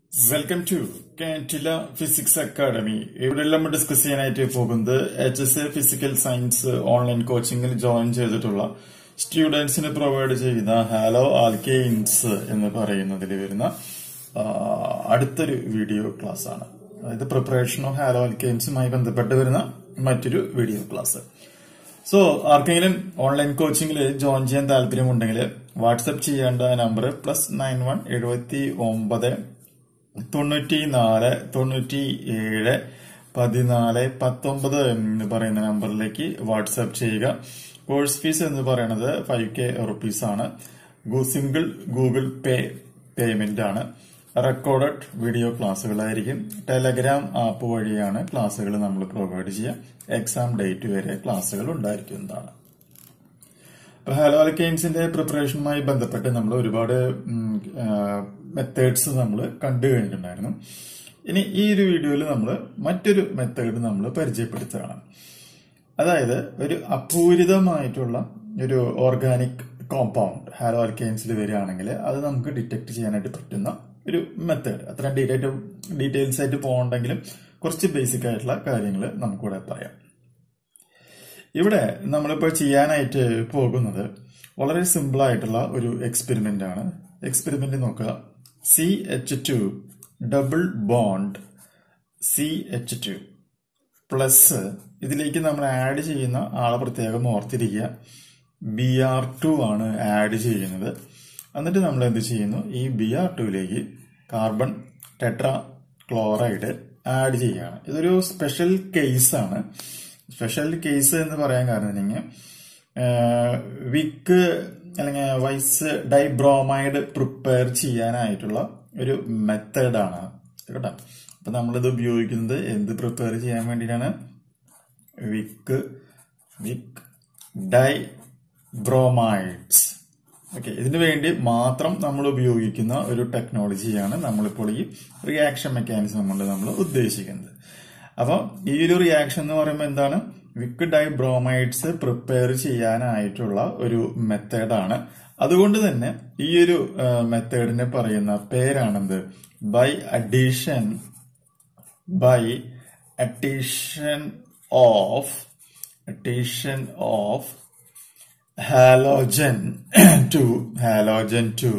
welcome to കാൻറ്റില physics academy ഇവിടെല്ലാം നമ്മൾ ഡിസ്കസ് ചെയ്യാനായിട്ട് പോകുന്നത് H S A physical science online കോച്ചിങ്ങിൽ ജോയിൻ ചെയ്തിട്ടുള്ള സ്റ്റുഡൻസിന് പ്രൊവൈഡ് ചെയ്യുന്ന ഹാലോ ആൽക്കെയിൻസ് എന്ന് പറയുന്നതിൽ വരുന്ന ആ, അടുത്തൊരു വീഡിയോ ക്ലാസ് ആണ് അതായത് പ്രിപ്പറേഷൻ ഓഫ് ഹാലോ ആൽക്കെയിൻസുമായി ബന്ധപ്പെട്ട് വരുന്ന മറ്റൊരു വീഡിയോ ക്ലാസ് സോ ആർക്കെങ്കിലും ഓൺലൈൻ കോച്ചിങ്ങിൽ ജോയിൻ ചെയ്യാൻ താല്പര്യമുണ്ടെങ്കിൽ വാട്സപ്പ് ചെയ്യേണ്ട നമ്പർ പ്ലസ് നയൻ വൺ എഴുപത്തി ഒമ്പത് തൊണ്ണൂറ്റി നാല് തൊണ്ണൂറ്റി ഏഴ് പതിനാല് പത്തൊമ്പത് എന്ന് പറയുന്ന നമ്പറിലേക്ക് വാട്സാപ്പ് ചെയ്യുക കോഴ്സ് ഫീസ് എന്ന് പറയുന്നത് ഫൈവ് കെ റുപ്പീസ് ആണ് സിംഗിൾ ഗൂഗിൾ പേ പേയ്മെന്റ് ആണ് റെക്കോർഡഡ് വീഡിയോ ക്ലാസ്സുകളായിരിക്കും ടെലഗ്രാം ആപ്പ് വഴിയാണ് ക്ലാസ്സുകൾ നമ്മൾ പ്രൊവൈഡ് ചെയ്യുക എക്സാം ഡേറ്റ് വരെ ക്ലാസ്സുകൾ ഉണ്ടായിരിക്കുന്നതാണ് അപ്പൊ ഹാലോ അലക്കെയിൻസിന്റെ പ്രിപ്പറേഷനുമായി ബന്ധപ്പെട്ട് നമ്മൾ ഒരുപാട് മെത്തേഡ്സ് നമ്മൾ കണ്ടു കഴിഞ്ഞിട്ടുണ്ടായിരുന്നു ഇനി ഈ ഒരു വീഡിയോയിൽ നമ്മൾ മറ്റൊരു മെത്തേഡ് നമ്മൾ പരിചയപ്പെടുത്തുകയാണ് അതായത് ഒരു അപൂരിതമായിട്ടുള്ള ഒരു ഓർഗാനിക് കോമ്പൗണ്ട് ഹാലോ അൽക്കെയിൻസിൽ വരികയാണെങ്കിൽ അത് നമുക്ക് ഡിറ്റക്ട് ചെയ്യാനായിട്ട് പറ്റുന്ന ഒരു മെത്തേഡ് അത്ര ഡീറ്റെയിൽ ഡീറ്റെയിൽസ് ആയിട്ട് പോകണ്ടെങ്കിലും കുറച്ച് ബേസിക് ആയിട്ടുള്ള കാര്യങ്ങൾ നമുക്കിവിടെ പറയാം ഇവിടെ നമ്മളിപ്പോൾ ചെയ്യാനായിട്ട് പോകുന്നത് വളരെ സിമ്പിൾ ആയിട്ടുള്ള ഒരു എക്സ്പെരിമെന്റ് ആണ് എക്സ്പെരിമെന്റ് നോക്കുക C H two double bond C H two plus ഇതിലേക്ക് നമ്മൾ ആഡ് ചെയ്യുന്ന ആളെ പ്രത്യേകം ഓർത്തിരിക്കുക ബി ആർ ടു ആണ് ആഡ് ചെയ്യുന്നത് എന്നിട്ട് നമ്മൾ എന്ത് ചെയ്യുന്നു ഈ ബി ആർ ടുവിലേക്ക് കാർബൺ ടെട്രാ ക്ലോറൈഡ് ആഡ് ചെയ്യുകയാണ് ഇതൊരു സ്പെഷ്യൽ കേസാണ് സ്പെഷ്യൽ കേസ് എന്ന് പറയാൻ കാരണം വെച്ചാൽ വിക്ക് അല്ലെങ്കിൽ വൈസ് ഡൈബ്രോമൈഡ് പ്രിപ്പയർ ചെയ്യാനായിട്ടുള്ള ഒരു മെത്തേഡാണ് കേട്ടോ അപ്പൊ നമ്മളിത് ഉപയോഗിക്കുന്നത് എന്ത് പ്രിപ്പയർ ചെയ്യാൻ വേണ്ടിയിട്ടാണ് വിക്ക് വിക്ക് ഡൈ ബ്രോമൈഡ്സ് ഓക്കെ ഇതിനു വേണ്ടി മാത്രം നമ്മൾ ഉപയോഗിക്കുന്ന ഒരു ടെക്നോളജിയാണ് നമ്മളിപ്പോൾ ഈ റിയാക്ഷൻ മെക്കാനിസം കൊണ്ട് നമ്മൾ ഉദ്ദേശിക്കുന്നത് അപ്പൊ ഈ ഒരു റിയാക്ഷൻ എന്ന് പറയുമ്പോൾ എന്താണ് വിക്ക് ഡൈ ബ്രോമൈഡ്സ് പ്രിപ്പയർ ചെയ്യാനായിട്ടുള്ള ഒരു മെത്തേഡാണ് അതുകൊണ്ട് തന്നെ ഈ ഒരു മെത്തേഡിനെ പറയുന്ന പേരാണെന്ത് by addition by addition of addition of halogen to halogen to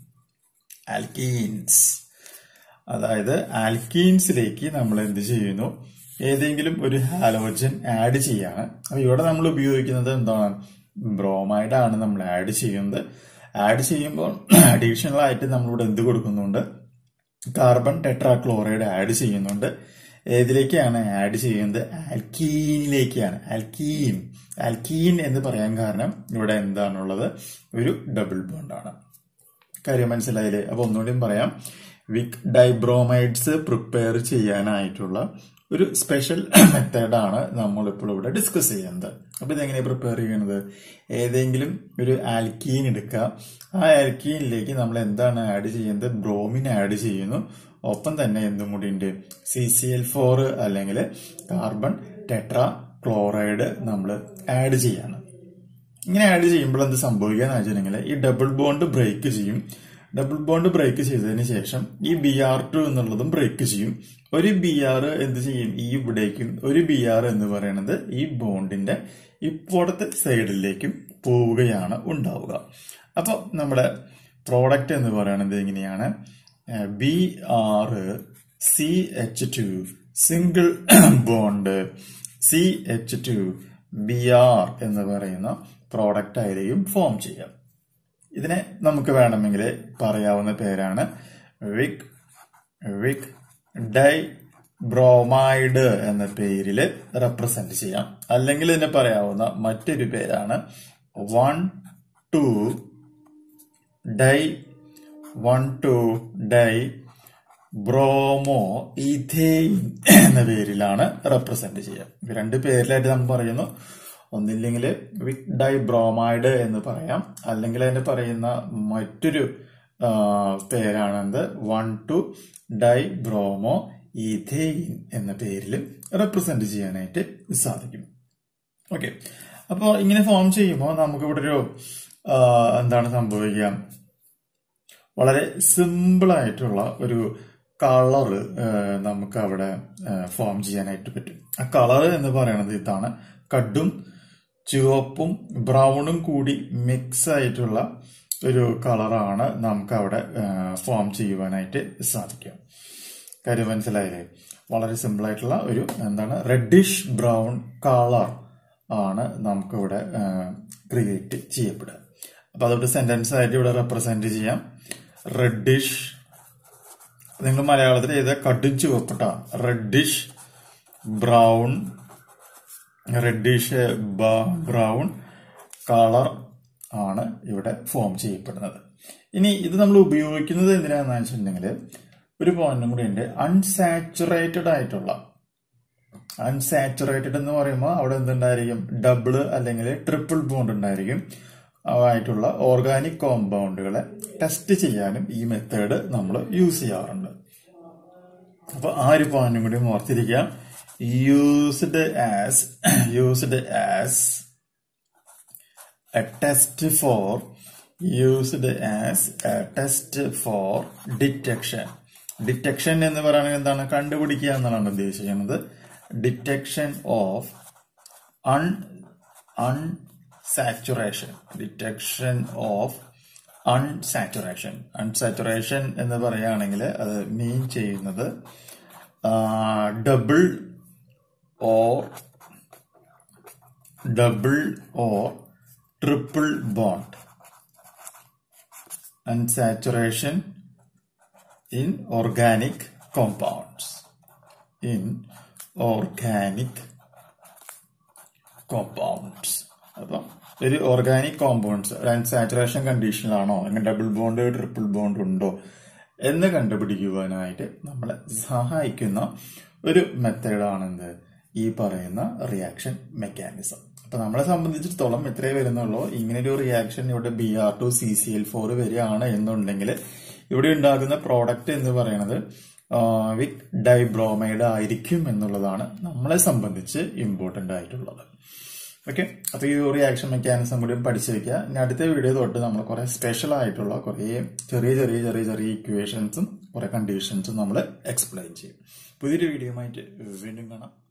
alkenes അതായത് ആൽക്കീൻസിലേക്ക് നമ്മൾ എന്ത് ചെയ്യുന്നു ഏതെങ്കിലും ഒരു ഹാലോജൻ ആഡ് ചെയ്യാണ് അപ്പൊ ഇവിടെ നമ്മൾ ഉപയോഗിക്കുന്നത് എന്താണ് ബ്രോമൈഡ് ആണ് നമ്മൾ ആഡ് ചെയ്യുന്നത് ആഡ് ചെയ്യുമ്പോൾ അഡീഷണൽ ആയിട്ട് നമ്മളിവിടെ എന്ത് കൊടുക്കുന്നുണ്ട് കാർബൺ ടെട്രാക്ലോറൈഡ് ആഡ് ചെയ്യുന്നുണ്ട് ഏതിലേക്കാണ് ആഡ് ചെയ്യുന്നത് ആൽക്കീനിലേക്കാണ് ആൽക്കീൻ ആൽക്കീൻ എന്ന് പറയാൻ കാരണം ഇവിടെ എന്താണുള്ളത് ഒരു ഡബിൾ ബോണ്ടാണ് കാര്യം മനസ്സിലായില്ലേ അപ്പൊ ഒന്നുകൂടിയും പറയാം വിക് ഡൈബ്രോമൈഡ്സ് പ്രിപ്പയർ ചെയ്യാനായിട്ടുള്ള ഒരു സ്പെഷ്യൽ മെത്തേഡാണ് നമ്മൾ ഇപ്പോൾ ഇവിടെ ഡിസ്കസ് ചെയ്യുന്നത് അപ്പൊ ഇതെങ്ങനെ പ്രിപ്പയർ ചെയ്യുന്നത് ഏതെങ്കിലും ഒരു ആൽക്കീൻ എടുക്കുക ആ ആൽക്കീനിലേക്ക് നമ്മൾ എന്താണ് ആഡ് ചെയ്യുന്നത് ബ്രോമിൻ ആഡ് ചെയ്യുന്നു ഒപ്പം തന്നെ എന്തും കൂടി ഉണ്ട് സി സി എൽ ഫോർ അല്ലെങ്കിൽ കാർബൺ ടെട്രാ ക്ലോറൈഡ് നമ്മൾ ആഡ് ചെയ്യാണ് ഇങ്ങനെ ആഡ് ചെയ്യുമ്പോൾ എന്ത് സംഭവിക്കുക എന്ന് വെച്ചിട്ടുണ്ടെങ്കിൽ ഈ ഡബിൾ ബോണ്ട് ബ്രേക്ക് ചെയ്യും ഡബിൾ ബോണ്ട് ബ്രേക്ക് ചെയ്തതിന് ശേഷം ഈ ബി ആർ ടു എന്നുള്ളതും ബ്രേക്ക് ചെയ്യും ഒരു ബി ആർ എന്ത് ചെയ്യും ഈ ഇവിടേക്കും ഒരു ബി ആർ എന്ന് പറയുന്നത് ഈ ബോണ്ടിന്റെ ഇപ്പോഴത്തെ സൈഡിലേക്കും പോവുകയാണ് ഉണ്ടാവുക അപ്പൊ നമ്മുടെ പ്രോഡക്റ്റ് എന്ന് പറയുന്നത് എങ്ങനെയാണ് B R C H two single bond C H two B R എന്ന് പറയുന്ന പ്രോഡക്റ്റ് ആയിരിക്കും ഫോം ചെയ്യാം ഇതിനെ നമുക്ക് വേണമെങ്കിൽ പറയാവുന്ന പേരാണ് വിക് വിക് ഡൈ ബ്രോമൈഡ് എന്ന പേരിൽ റെപ്രസെന്റ് ചെയ്യാം അല്ലെങ്കിൽ ഇതിനെ പറയാവുന്ന മറ്റൊരു പേരാണ് one two di one two di bromo ethane എന്ന പേരിലാണ് റെപ്രസെന്റ് ചെയ്യുക രണ്ട് പേരിലായിട്ട് നമ്മൾ പറയുന്നു ഒന്നില്ലെങ്കിൽ വിക് ഡൈ ബ്രോമൈഡ് എന്ന് പറയാം അല്ലെങ്കിൽ അതിന് പറയുന്ന മറ്റൊരു ആ, പേരാണെന്ത് one two di bromo ethane എന്ന പേരിൽ റെപ്രസെന്റ് ചെയ്യാനായിട്ട് സാധിക്കും ഓക്കെ അപ്പോൾ ഇങ്ങനെ ഫോം ചെയ്യുമ്പോൾ നമുക്കിവിടെ ഒരു ആ, എന്താണ് സംഭവിക്കുക വളരെ സിമ്പിൾ ആയിട്ടുള്ള ഒരു കളറ് നമുക്ക് അവിടെ ഫോം ചെയ്യാനായിട്ട് പറ്റും ആ കളർ എന്ന് പറയുന്നത് ഇതാണ് കടും ചുവപ്പും ബ്രൗണും കൂടി മിക്സ് ആയിട്ടുള്ള ഒരു കളറാണ് നമുക്ക് അവിടെ ഫോം ചെയ്യുവാനായിട്ട് സാധിക്കുക കാര്യം മനസ്സിലായില്ലേ വളരെ സിമ്പിൾ ആയിട്ടുള്ള ഒരു എന്താണ് റെഡിഷ് ബ്രൗൺ കളർ ആണ് നമുക്കിവിടെ ക്രിയേറ്റ് ചെയ്യപ്പെടുക അപ്പൊ അതോട്ട് സെന്റൻസ് ആയിട്ട് ഇവിടെ റെപ്രസെന്റ് ചെയ്യാം റെഡിഷ് നിങ്ങൾ മലയാളത്തിൽ ചെയ്ത കടും ചുവപ്പട്ട reddish brown reddish brown colour ആണ് ഇവിടെ ഫോം ചെയ്യപ്പെടുന്നത് ഇനി ഇത് നമ്മൾ ഉപയോഗിക്കുന്നത് എന്തിനാന്ന് വെച്ചിട്ടുണ്ടെങ്കിൽ ഒരു പോയിന്റും കൂടി ഉണ്ട് അൺസാച്ചുറേറ്റഡ് ആയിട്ടുള്ള അൺസാച്ചുറേറ്റഡ് എന്ന് പറയുമ്പോൾ അവിടെ എന്തുണ്ടായിരിക്കും ഡബിൾ അല്ലെങ്കിൽ ട്രിപ്പിൾ ബോണ്ട് ഉണ്ടായിരിക്കും ആയിട്ടുള്ള ഓർഗാനിക് കോമ്പൗണ്ടുകളെ ടെസ്റ്റ് ചെയ്യാനും ഈ മെത്തേഡ് നമ്മൾ യൂസ് ചെയ്യാറുണ്ട് അപ്പൊ ആ ഒരു പോയിന്റും കൂടി ഓർത്തിരിക്കുക used as used as a test for used as a test for detection detection എന്ന് പറയുന്നത് എന്താണ് കണ്ടുപിടിക്കുക എന്നാണ് ഉദ്ദേശിക്കുന്നത് detection of un unsaturation detection of unsaturation unsaturation എന്ന് പറയുകയാണെങ്കിൽ അത് മീൻ ചെയ്യുന്നത് double or double or triple bond unsaturation in organic compounds in organic compounds അപ്പം ഒരു ഓർഗാനിക് കോമ്പൗണ്ട്സ് ഒരു അൺസാച്ചുറേഷൻ കണ്ടീഷനിലാണോ അല്ലെങ്കിൽ ഡബിൾ ബോണ്ട് ട്രിപ്പിൾ ബോണ്ട് ഉണ്ടോ എന്ന് കണ്ടുപിടിക്കുവാനായിട്ട് നമ്മളെ സഹായിക്കുന്ന ഒരു മെത്തേഡാണെന്ത് ഈ പറയുന്ന റിയാക്ഷൻ മെക്കാനിസം അപ്പൊ നമ്മളെ സംബന്ധിച്ചിടത്തോളം ഇത്രേ വരുന്നുള്ളൂ ഇങ്ങനെ ഒരു റിയാക്ഷൻ ഇവിടെ B R two C C L four വരികയാണ് എന്നുണ്ടെങ്കിൽ ഇവിടെ ഉണ്ടാകുന്ന പ്രോഡക്റ്റ് എന്ന് പറയുന്നത് വിത്ത് ഡൈബ്രോമൈഡ് ആയിരിക്കും എന്നുള്ളതാണ് നമ്മളെ സംബന്ധിച്ച് ഇമ്പോർട്ടന്റ് ആയിട്ടുള്ളത് ഓക്കെ അപ്പൊ ഈ റിയാക്ഷൻ മെക്കാനിസം കൂടി പഠിച്ചു വെക്കുക ഇനി അടുത്ത വീഡിയോ തൊട്ട് നമ്മൾ കുറെ സ്പെഷ്യൽ ആയിട്ടുള്ള കുറെ ചെറിയ ചെറിയ ചെറിയ ചെറിയ ഇക്വേഷൻസും കുറെ കണ്ടീഷൻസും നമ്മൾ എക്സ്പ്ലെയിൻ ചെയ്യും പുതിയൊരു വീഡിയോ ആയിട്ട് വീണ്ടും കാണാം